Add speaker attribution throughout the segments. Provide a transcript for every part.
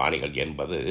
Speaker 1: காணிகள் என்பது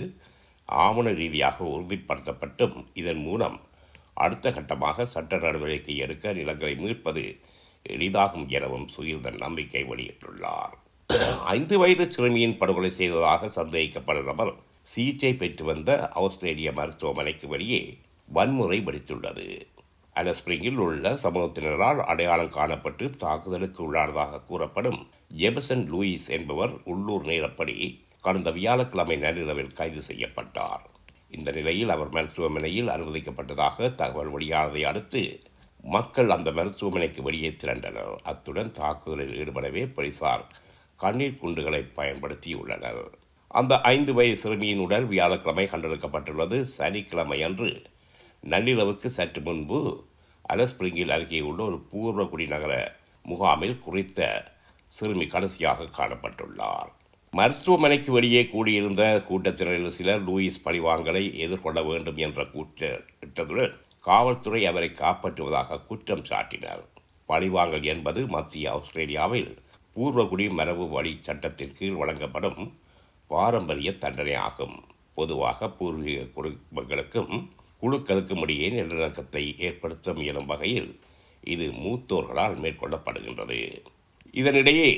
Speaker 1: ஆவண ரீதியாக உறுதிப்படுத்தப்பட்டும் இதன் மூலம் அடுத்த கட்டமாக சட்ட நடவடிக்கை எடுக்க நிலங்களை மீட்பது எளிதாகும் எனவும் சுகீர்தன் நம்பிக்கை வெளியிட்டுள்ளார் ஐந்து வயது சிறுமியின் படுகொலை செய்ததாக சந்தேகிக்கப்படும் நபர் சிகிச்சை பெற்று வந்த ஆஸ்திரேலிய மருத்துவமனைக்கு வெளியே வன்முறை வெடித்துள்ளது அலஸ்பிரிங்கில் உள்ள சமூகத்தினரால் அடையாளம் காணப்பட்டு தாக்குதலுக்கு உள்ளானதாக கூறப்படும் ஜெபசன் லூயிஸ் என்பவர் உள்ளூர் நேரப்படி கடந்த வியாழக்கிழமை நள்ளிரவில் கைது செய்யப்பட்டார் இந்த நிலையில் அவர் மருத்துவமனையில் அனுமதிக்கப்பட்டதாக தகவல் வெளியானதை அடுத்து மக்கள் அந்த மருத்துவமனைக்கு வெளியே திரண்டனர் அத்துடன் தாக்குதலில் ஈடுபடவே போலீசார் கண்ணீர் குண்டுகளை பயன்படுத்தியுள்ளனர் அந்த ஐந்து வயது சிறுமியின் உடல் வியாழக்கிழமை கண்டெடுக்கப்பட்டுள்ளது சனிக்கிழமை அன்று நள்ளிரவுக்கு சற்று முன்பு அலஸ்பிரிங்கில் அருகே உள்ள ஒரு பூர்வ குடிநகர முகாமில் குறித்த சிறுமி கடைசியாக காணப்பட்டுள்ளார் மருத்துவமனைக்கு வெளியே கூடியிருந்த கூட்டத்தினரில் சிலர் லூயிஸ் பழிவாங்கலை எதிர்கொள்ள வேண்டும் என்ற கூட்டத்துடன் காவல்துறை அவரை காப்பாற்றுவதாக குற்றம் சாட்டினர் பழிவாங்கல் என்பது மத்திய ஆஸ்திரேலியாவில் பூர்வகுடி மரபு வழி சட்டத்தின் கீழ் வழங்கப்படும் பாரம்பரிய தண்டனையாகும் பொதுவாக பூர்வீக குடும்பங்களுக்கும் குழுக்களுக்கும் இடையே நல்லிணக்கத்தை ஏற்படுத்த முயலும் வகையில் இது மூத்தோர்களால் மேற்கொள்ளப்படுகின்றது இதனிடையே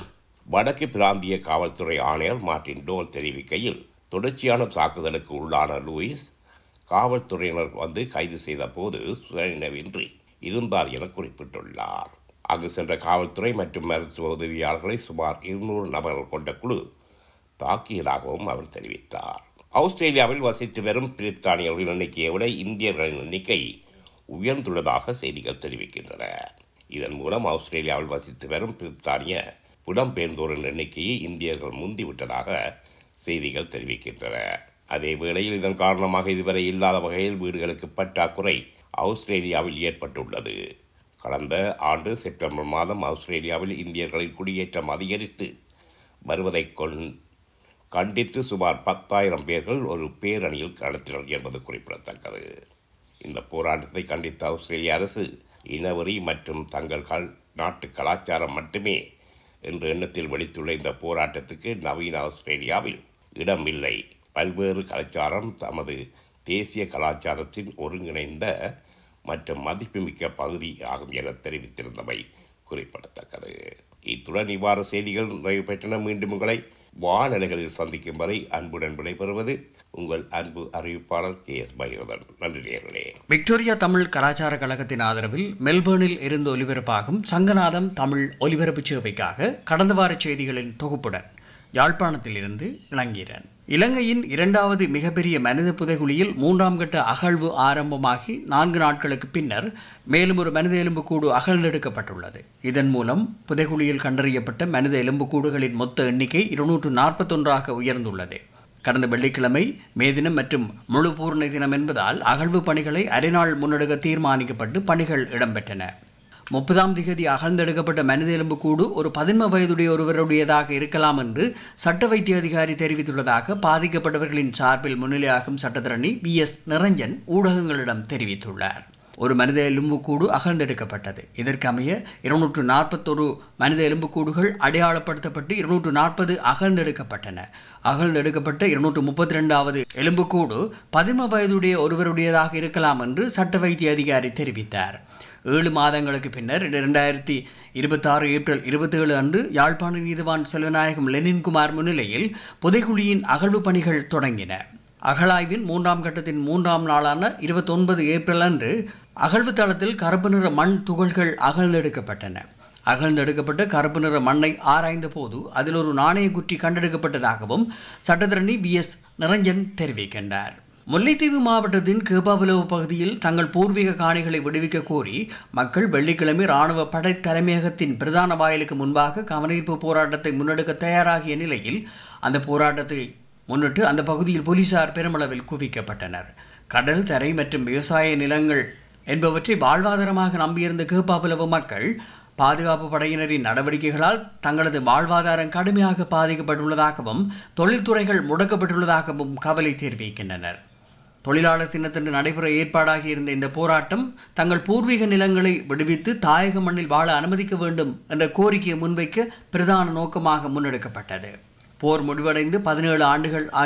Speaker 1: வடக்கு பிராந்திய காவல்துறை ஆணையர் மார்டின் டோல் தெரிவிக்கையில் தொடர்ச்சியான தாக்குதலுக்கு உள்ளான லூயிஸ் காவல்துறையினர் வந்து கைது செய்த போது சுயநினைவின்றி இருந்தார் என குறிப்பிட்டுள்ளார் அங்கு சென்ற காவல்துறை மற்றும் மருத்துவ உதவியாளர்களை சுமார் இருநூறு நபர்கள் கொண்ட குழு தாக்கியதாகவும் அவர் தெரிவித்தார் ஆஸ்திரேலியாவில் வசித்து வரும் பிரித்தானியர்களின் எண்ணிக்கையை விட இந்தியர்களின் எண்ணிக்கை உயர்ந்துள்ளதாக செய்திகள் தெரிவிக்கின்றன இதன் மூலம் ஆஸ்திரேலியாவில் வசித்து வரும் பிரித்தானிய புலம்பெயர்ந்தோரின் எண்ணிக்கையை இந்தியர்கள் முந்திவிட்டதாக செய்திகள் தெரிவிக்கின்றன அதே வேளையில் இதன் காரணமாக இதுவரை இல்லாத வகையில் வீடுகளுக்கு பற்றாக்குறை ஆஸ்திரேலியாவில் ஏற்பட்டுள்ளது கடந்த ஆண்டு செப்டம்பர் மாதம் ஆஸ்திரேலியாவில் இந்தியர்களின் குடியேற்றம் அதிகரித்து வருவதை கொண் கண்டித்து சுமார் பத்தாயிரம் பேர்கள் ஒரு பேரணியில் நடத்தினர் என்பது குறிப்பிடத்தக்கது இந்த போராட்டத்தை கண்டித்த ஆஸ்திரேலிய அரசு இனவெறி மற்றும் தங்கள் கல் நாட்டு கலாச்சாரம் மட்டுமே என்ற எண்ணத்தில் வெடித்துள்ள இந்த போராட்டத்துக்கு நவீன ஆஸ்திரேலியாவில் இடமில்லை பல்வேறு கலாச்சாரம் தமது தேசிய கலாச்சாரத்தின் ஒருங்கிணைந்த மற்றும் மதிப்புமிக்க பகுதி ஆகும் என தெரிவித்திருந்தமை குறிப்பிடத்தக்கது இத்துடன் இவ்வாறு செய்திகள் நிறைவு பெற்றன மீண்டும் உங்களை வானிலைகளில் சந்திக்கும் வரை அன்புடன் விடைபெறுவது உங்கள் அன்பு அறிவிப்பாளர் கே எஸ் பைரவன் நன்றி நேர்களே
Speaker 2: விக்டோரியா தமிழ் கலாச்சார கழகத்தின் ஆதரவில் மெல்பேர்னில் இருந்து ஒலிபரப்பாகும் சங்கநாதம் தமிழ் ஒலிபரப்பு சேவைக்காக கடந்த வார செய்திகளின் தொகுப்புடன் யாழ்ப்பாணத்தில் இருந்து இளங்கீரன் இலங்கையின் இரண்டாவது மிகப்பெரிய மனித புதைகுழியில் மூன்றாம் கட்ட அகழ்வு ஆரம்பமாகி நான்கு நாட்களுக்கு பின்னர் மேலும் ஒரு மனித எலும்புக்கூடு அகழ்ந்தெடுக்கப்பட்டுள்ளது இதன் மூலம் புதைகுழியில் கண்டறியப்பட்ட மனித எலும்புக்கூடுகளின் மொத்த எண்ணிக்கை இருநூற்று நாற்பத்தொன்றாக உயர்ந்துள்ளது கடந்த வெள்ளிக்கிழமை மே தினம் மற்றும் முழு பூர்ண தினம் என்பதால் அகழ்வு பணிகளை அரைநாள் முன்னெடுக்க தீர்மானிக்கப்பட்டு பணிகள் இடம்பெற்றன முப்பதாம் திகதி அகழ்ந்தெடுக்கப்பட்ட மனித எலும்புக்கூடு ஒரு பதின்ம வயதுடைய ஒருவருடையதாக இருக்கலாம் என்று சட்ட வைத்திய அதிகாரி தெரிவித்துள்ளதாக பாதிக்கப்பட்டவர்களின் சார்பில் முன்னிலையாகும் சட்டத்தரணி பி எஸ் நிரஞ்சன் ஊடகங்களிடம் தெரிவித்துள்ளார் ஒரு மனித எலும்புக்கூடு அகழ்ந்தெடுக்கப்பட்டது இதற்கமைய இருநூற்று நாற்பத்தொரு மனித எலும்புக்கூடுகள் அடையாளப்படுத்தப்பட்டு இருநூற்று நாற்பது அகழ்ந்தெடுக்கப்பட்டன அகழ்ந்தெடுக்கப்பட்ட இருநூற்று முப்பத்தி ரெண்டாவது எலும்புக்கூடு பதின்ம வயதுடைய ஒருவருடையதாக இருக்கலாம் என்று சட்ட வைத்திய அதிகாரி தெரிவித்தார் ஏழு மாதங்களுக்கு பின்னர் இரண்டாயிரத்தி இருபத்தாறு ஏப்ரல் இருபத்தேழு அன்று யாழ்ப்பாண நீதிவான் செல்வநாயகம் லெனின்குமார் முன்னிலையில் புதைக்குழியின் அகழ்வு பணிகள் தொடங்கின அகழாய்வின் மூன்றாம் கட்டத்தின் மூன்றாம் நாளான இருபத்தொன்பது ஏப்ரல் அன்று அகழ்வு தளத்தில் கருப்பு நிற மண் துகள்கள் அகழ்ந்தெடுக்கப்பட்டன அகழ்ந்தெடுக்கப்பட்ட கருப்பு நிற மண்ணை ஆராய்ந்த போது அதில் ஒரு நாணய குற்றி கண்டெடுக்கப்பட்டதாகவும் சட்டத்தரணி பி எஸ் நிரஞ்சன் தெரிவிக்கின்றார் முல்லைத்தீவு மாவட்டத்தின் கேப்பாபுலவு பகுதியில் தங்கள் பூர்வீக காணிகளை விடுவிக்க கோரி மக்கள் வெள்ளிக்கிழமை ராணுவ படை தலைமையகத்தின் பிரதான வாயிலுக்கு முன்பாக கவனிப்பு போராட்டத்தை முன்னெடுக்க தயாராகிய நிலையில் அந்த போராட்டத்தை முன்னிட்டு அந்த பகுதியில் போலீசார் பெருமளவில் குவிக்கப்பட்டனர் கடல் தரை மற்றும் விவசாய நிலங்கள் என்பவற்றை வாழ்வாதாரமாக நம்பியிருந்த கேப்பாபுலவு மக்கள் பாதுகாப்பு படையினரின் நடவடிக்கைகளால் தங்களது வாழ்வாதாரம் கடுமையாக பாதிக்கப்பட்டுள்ளதாகவும் தொழில்துறைகள் முடக்கப்பட்டுள்ளதாகவும் கவலை தெரிவிக்கின்றனர் தொழிலாளர் தினத்தன்று நடைபெற ஏற்பாடாகி இருந்த இந்த போராட்டம் தங்கள் பூர்வீக நிலங்களை விடுவித்து தாயக மண்ணில் வாழ அனுமதிக்க வேண்டும் என்ற கோரிக்கையை முன்வைக்க பிரதான நோக்கமாக முன்னெடுக்கப்பட்டது போர் முடிவடைந்து பதினேழு ஆண்டுகள்